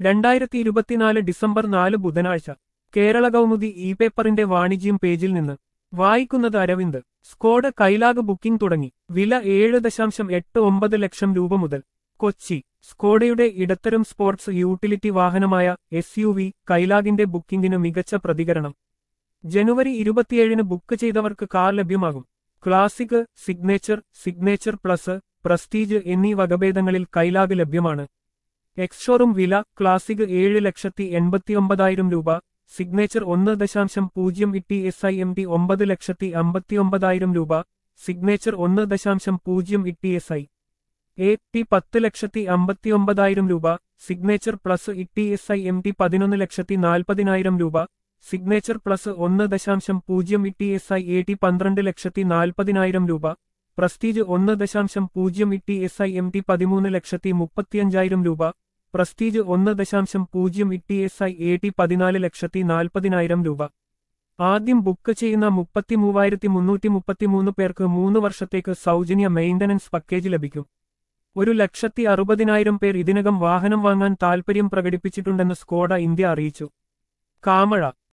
രണ്ടായിരത്തി ഇരുപത്തിനാല് ഡിസംബർ നാല് ബുധനാഴ്ച കേരള കൗമുദി ഇ പേപ്പറിന്റെ വാണിജ്യം പേജിൽ നിന്ന് വായിക്കുന്നത് അരവിന്ദ് സ്കോഡ് കൈലാഗ് ബുക്കിംഗ് തുടങ്ങി വില ഏഴ് ദശാംശം എട്ട് ഒമ്പത് ലക്ഷം രൂപ മുതൽ കൊച്ചി സ്കോഡയുടെ ഇടത്തരം സ്പോർട്സ് യൂട്ടിലിറ്റി വാഹനമായ എസ് യു വി കൈലാഗിന്റെ ബുക്കിംഗിന് മികച്ച പ്രതികരണം ജനുവരി ഇരുപത്തിയേഴിന് ബുക്ക് ചെയ്തവർക്ക് കാർ ലഭ്യമാകും classic signature signature plus prestige എന്നീ വകഭേദങ്ങളിൽ കൈലാഗ് ലഭ്യമാണ് എക്സ്ഷോറും വില ക്ലാസിക് ഏഴ് ലക്ഷത്തി എൺപത്തിയൊമ്പതായിരം രൂപ സിഗ്നേച്ചർ ഒന്ന് ദശാംശം പൂജ്യം T S I M T ഒമ്പത് ലക്ഷത്തി അമ്പത്തിയൊമ്പതായിരം രൂപ സിഗ്നേച്ചർ ഒന്ന് ദശാംശം പൂജ്യം T S I A T പത്ത് ലക്ഷത്തി അമ്പത്തിയൊമ്പതായിരം രൂപ signature plus T S I M T പതിനൊന്ന് ലക്ഷത്തി നാൽപ്പതിനായിരം രൂപ സിഗ്നേച്ചർ പ്ലസ് ഒന്ന് ദശാംശം പൂജ്യം T S I A T പന്ത്രണ്ട് ലക്ഷത്തി നാൽപ്പതിനായിരം രൂപ പ്രസ്റ്റീജ് ഒന്ന് ദശാംശം പൂജ്യം T S I M T പതിമൂന്ന് ലക്ഷത്തി മുപ്പത്തിയഞ്ചായിരം രൂപ പ്രസ്റ്റീജ് ഒന്ന് ദശാംശം പൂജ്യം T S I A T പതിനാല് ലക്ഷത്തി നാൽപ്പതിനായിരം രൂപ ആദ്യം ബുക്ക് ചെയ്യുന്ന മുപ്പത്തി മൂവായിരത്തി മുന്നൂറ്റി മുപ്പത്തിമൂന്ന് പേർക്ക് മൂന്ന് വർഷത്തേക്ക് സൗജന്യ മെയിന്റനൻസ് പാക്കേജ് ലഭിക്കും ഒരു ലക്ഷത്തി അറുപതിനായിരം പേർ ഇതിനകം വാഹനം വാങ്ങാൻ താൽപര്യം പ്രകടിപ്പിച്ചിട്ടുണ്ടെന്ന് സ്കോഡ ഇന്ത്യ അറിയിച്ചു കാമഴ